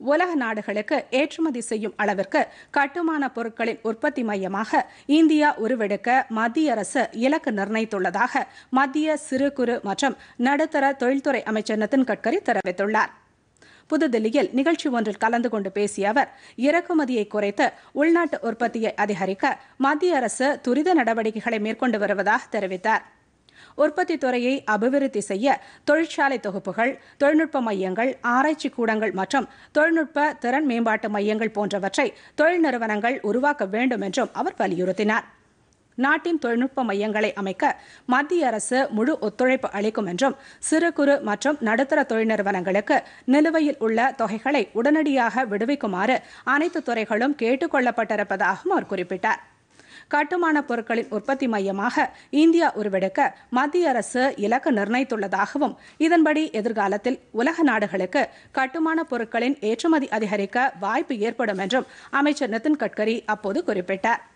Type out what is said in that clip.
உலக நாடுகளுக்கு ஏற்றுமதி செய்யும் அளவிற்கு கட்டுமான பொருட்களின் உற்பத்தி மையமாக இந்தியா உருவெடுக்க மத்திய அரசு இலக்கு நிர்ணயித்துள்ளதாக மத்திய சிறு குறு மற்றும் நடுத்தர தொழில்துறை அமைச்சர் நிதின் கட்கரி தெரிவித்துள்ளார் புதுதில்லியில் நிகழ்ச்சி ஒன்றில் கலந்து கொண்டு பேசிய அவர் இறக்குமதியை குறைத்து உள்நாட்டு உற்பத்தியை அதிகரிக்க மத்திய அரசு துரித நடவடிக்கைகளை மேற்கொண்டு வருவதாக தெரிவித்தார் உற்பத்தி துறையை அபிவிருத்தி செய்ய தொழிற்சாலை தொகுப்புகள் தொழில்நுட்ப மையங்கள் ஆராய்ச்சி கூடங்கள் மற்றும் தொழில்நுட்ப திறன் மேம்பாட்டு மையங்கள் போன்றவற்றை தொழில் நிறுவனங்கள் உருவாக்க வேண்டும் என்றும் அவர் வலியுறுத்தினார் நாட்டின் தொழில்நுட்ப மையங்களை அமைக்க மத்திய அரசு முழு ஒத்துழைப்பு அளிக்கும் என்றும் சிறு குறு மற்றும் நடுத்தர தொழில் நிறுவனங்களுக்கு நிலுவையில் உள்ள தொகைகளை உடனடியாக விடுவிக்குமாறு அனைத்து துறைகளும் கேட்டுக் கொள்ளப்பட்டிருப்பதாகவும் அவர் குறிப்பிட்டார் கட்டுமான பொருட்களின் உற்பத்தி மையமாக இந்தியா உருவெடுக்க மத்திய அரசு இலக்கு நிர்ணயித்துள்ளதாகவும் இதன்படி எதிர்காலத்தில் உலக நாடுகளுக்கு கட்டுமான பொருட்களின் ஏற்றுமதி அதிகரிக்க வாய்ப்பு ஏற்படும் என்றும் அமைச்சர் நிதின் கட்கரி அப்போது குறிப்பிட்டார்